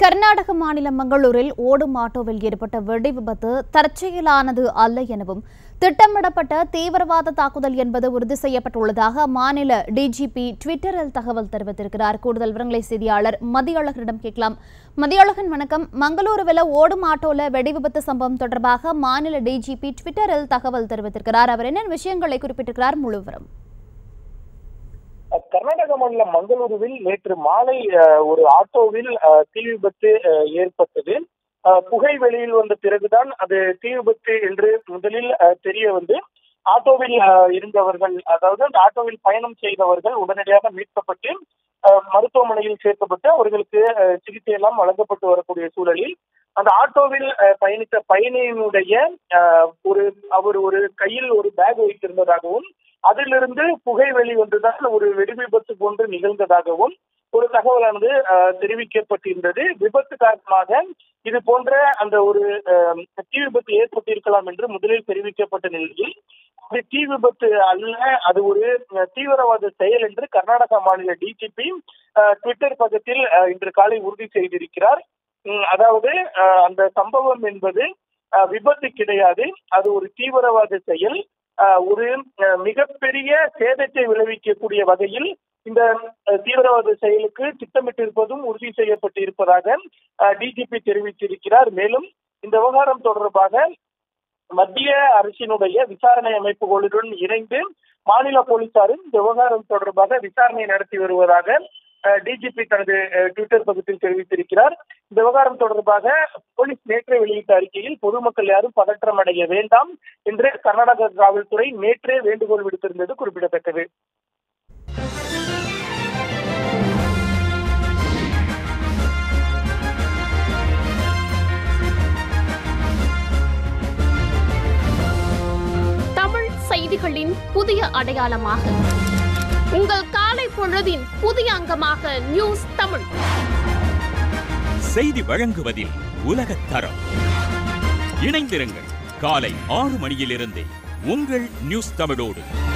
கர்நாடக மாநிலம் மங்களூரில் ஓடும் ஆட்டோவில் ஏற்பட்ட வெடி விபத்து தற்செயலானது அல்ல எனவும் திட்டமிடப்பட்ட தீவிரவாத தாக்குதல் என்பது உறுதி செய்யப்பட்டுள்ளதாக அம்மாநில டிஜிபி ட்விட்டரில் தகவல் தெரிவித்திருக்கிறார் கூடுதல் விவரங்களை செய்தியாளர் மதியழகரிடம் கேட்கலாம் மதியழகன் வணக்கம் மங்களூருவில் ஓடும் ஆட்டோல வெடி விபத்து சம்பவம் தொடர்பாக மாநில டிஜிபி ட்விட்டரில் தகவல் தெரிவித்திருக்கிறார் அவர் என்ன விஷயங்களை குறிப்பிட்டிருக்கிறார் முழு விவரம் கர்நாடக மாநிலம் மங்களூருவில் நேற்று மாலை அஹ், ஒரு ஆட்டோவில் அஹ், தீ விபத்து அஹ், ஏற்பட்டது அஹ், புகை வெளியில் வந்த பிறகுதான் அது தீ விபத்து என்று முதலில் அஹ், தெரிய வந்து ஆட்டோவில் அஹ், இருந்தவர்கள் அதாவது அந்த ஆட்டோவில் பயணம் செய்தவர்கள் உடனடியாக மீட்கப்பட்டு அஹ், மருத்துவமனையில் சேர்க்கப்பட்டு அவர்களுக்கு அஹ், சிகிச்சை எல்லாம் வழங்கப்பட்டு வரக்கூடிய சூழலில் அந்த ஆட்டோவில் அஹ், பயணித்த பயணியினுடைய அஹ், ஒரு அவர் ஒரு கையில் ஒரு பேக் வைத்திருந்ததாகவும் அதிலிருந்து புகை வெளி வந்துதான் ஒரு வெடி விபத்து போன்று நிகழ்ந்ததாகவும் ஒரு தகவலானது அஹ், தெரிவிக்கப்பட்டிருந்தது விபத்து காரணமாக இது போன்ற அந்த ஒரு அஹ், தீ விபத்து ஏற்பட்டிருக்கலாம் என்று முதலில் தெரிவிக்கப்பட்ட நிலையில் அது தீ விபத்து அல்ல அது ஒரு அஹ், தீவிரவாத செயல் என்று கர்நாடக மாநில டிஜிபி ட்விட்டர் பக்கத்தில் அஹ், இன்று காலை உறுதி செய்திருக்கிறார் உம், அதாவது அஹ், அந்த சம்பவம் என்பது அஹ், விபத்து கிடையாது அது ஒரு தீவிரவாத செயல் அஹ், ஒரு அஹ், மிகப்பெரிய சேதத்தை விளைவிக்கக்கூடிய வகையில் இந்த அஹ், தீவிரவாத செயலுக்கு திட்டமிட்டிருப்பதும் உறுதி செய்யப்பட்டு இருப்பதாக டிஜிபி தெரிவித்திருக்கிறார் மேலும் இந்த விவகாரம் தொடர்பாக மத்திய அரசினுடைய விசாரணை அமைப்புகளுடன் இணைந்து மாநில போலீசாரும் இந்த விவகாரம் தொடர்பாக விசாரணை நடத்தி வருவதாக டிஜிபி தனது அஹ், ட்விட்டர் பக்கத்தில் தெரிவித்திருக்கிறார் இந்த விவகாரம் தொடர்பாக போலீஸ் நேற்றே வெளியிட்ட அறிக்கையில் பொதுமக்கள் யாரும் பதற்றம் அடைய வேண்டாம் என்று கர்நாடக காவல்துறை நேற்றே வேண்டுகோள் விடுத்திருந்தது குறிப்பிடத்தக்கது தமிழ் செய்திகளின் புதிய அடையாளமாக உங்கள் காலை பொழுதின் புதிய அங்கமாக நியூஸ் தமிழ் செய்தி வழங்குவதில் உலகத் தரம் இணைந்திருங்கள் காலை ஆறு மணியிலிருந்தே உங்கள் நியூஸ் தமிழோடு